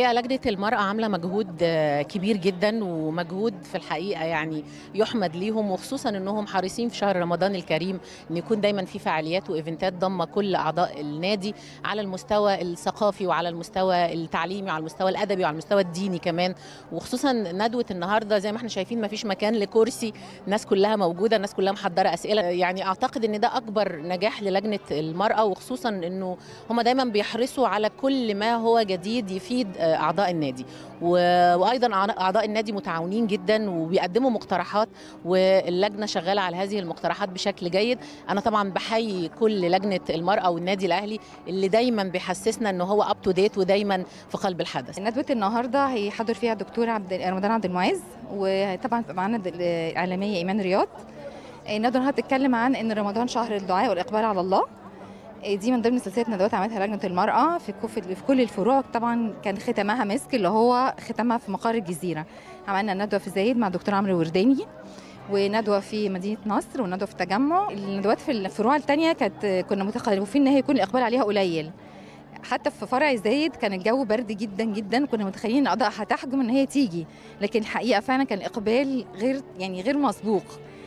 الحقيقه لجنه المراه عامله مجهود آه، كبير جدا ومجهود في الحقيقه يعني يحمد ليهم وخصوصا انهم حريصين في شهر رمضان الكريم ان يكون دايما في فعاليات وايفنتات ضمه كل اعضاء النادي على المستوى الثقافي وعلى المستوى التعليمي وعلى المستوى الادبي وعلى المستوى الديني كمان وخصوصا ندوه النهارده زي ما احنا شايفين ما فيش مكان لكرسي الناس كلها موجوده الناس كلها محضره اسئله يعني اعتقد ان ده اكبر نجاح للجنه المراه وخصوصا انه هم دايما بيحرصوا على كل ما هو جديد يفيد آه، اعضاء النادي و- وايضا أعضاء- اعضاء النادي متعاونين جدا وبيقدموا مقترحات واللجنه شغاله على هذه المقترحات بشكل جيد انا طبعا بحيي كل لجنه المراه والنادي الاهلي اللي دايما بيحسسنا ان هو اب تو ديت ودايما في قلب الحدث ندوة النهارده هيحضر فيها الدكتور عبد رمضان عبد المعز وطبعا هتبقى معانا د- الاعلاميه ايمان رياض الندوه النهارده هتتكلم عن ان رمضان شهر الدعاء والاقبال على الله دي من ضمن سلسله ندوات عملتها لجنه المراه في كو- في كل الفروع طبعا كان ختامها مسك اللي هو ختامها في مقر الجزيره عملنا ندوه في زايد مع الدكتور عمرو ورداني وندوه في مدينه نصر وندوه في التجمع الندوات في الفروع الثانيه كانت كنا متخوفين ان هي يكون الاقبال عليها قليل حتى في فرع زايد كان الجو برد جدا جدا كنا متخيلين ان الاعضاء هتحجم ان هي تيجي لكن الحقيقه فعلا كان الاقبال غير يعني غير مسبوق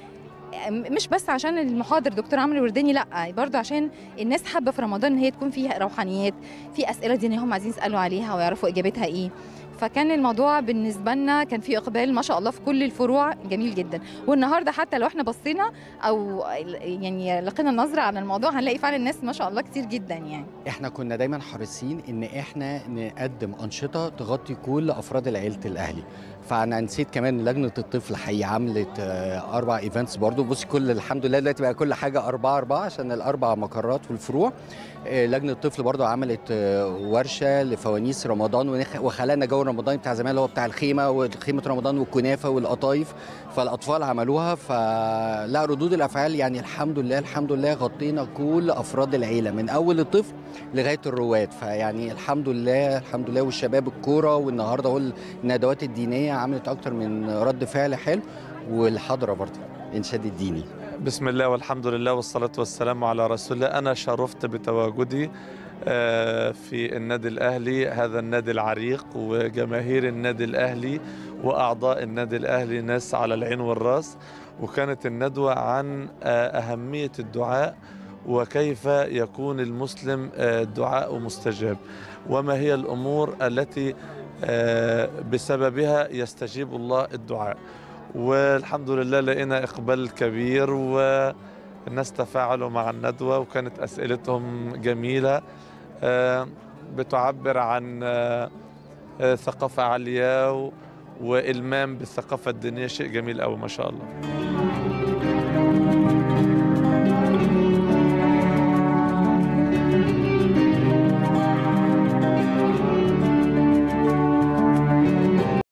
م- مش بس عشان المحاضر دكتور عمرو ورداني لا برضه عشان الناس حابه في رمضان ان هي تكون فيها روحانيات في اسئله دينيه هم عايزين يسالوا عليها ويعرفوا اجابتها ايه فكان الموضوع بالنسبه لنا كان فيه اقبال ما شاء الله في كل الفروع جميل جدا والنهارده حتى لو احنا بصينا او يعني لقينا النظره على الموضوع هنلاقي فعلا الناس ما شاء الله كتير جدا يعني احنا كنا دايما حريصين ان احنا نقدم انشطه تغطي كل افراد العيله الاهلي فانا نسيت كمان لجنه الطفل حقيقي عملت آه، اربع ايفنتس برضو بصي كل الحمد لله دلوقتي بقى كل حاجه اربعه اربعه عشان الاربع مقرات والفروع آه، لجنه الطفل برضو عملت آه، ورشه لفوانيس رمضان ونخ- وخلقنا جو رمضان بتاع زمان اللي هو بتاع الخيمه وخيمه رمضان والكنافه والقطايف فالاطفال عملوها فلا ردود الافعال يعني الحمد لله الحمد لله غطينا كل افراد العيله من اول الطفل لغايه الرواد فيعني الحمد لله الحمد لله والشباب الكوره والنهارده هو الندوات الدينيه عملت اكتر من رد فعل حلو والحضره برضه الانشاد الديني بسم الله والحمد لله والصلاة والسلام على رسول الله أنا شرفت بتواجدي آه، في النادي الأهلي هذا النادي العريق وجماهير النادي الأهلي وأعضاء النادي الأهلي ناس على العين والرأس وكانت الندوة عن آه، أهمية الدعاء وكيف يكون المسلم آه، دعاء مستجاب وما هي الأمور التي آه، بسببها يستجيب الله الدعاء والحمد لله لقينا إقبال كبير والناس تفاعلوا مع الندوة وكانت أسئلتهم جميلة آه، بتعبر عن آه، آه، ثقافة عالية و- وإلمام بالثقافة الدينية شيء جميل أوي ما شاء الله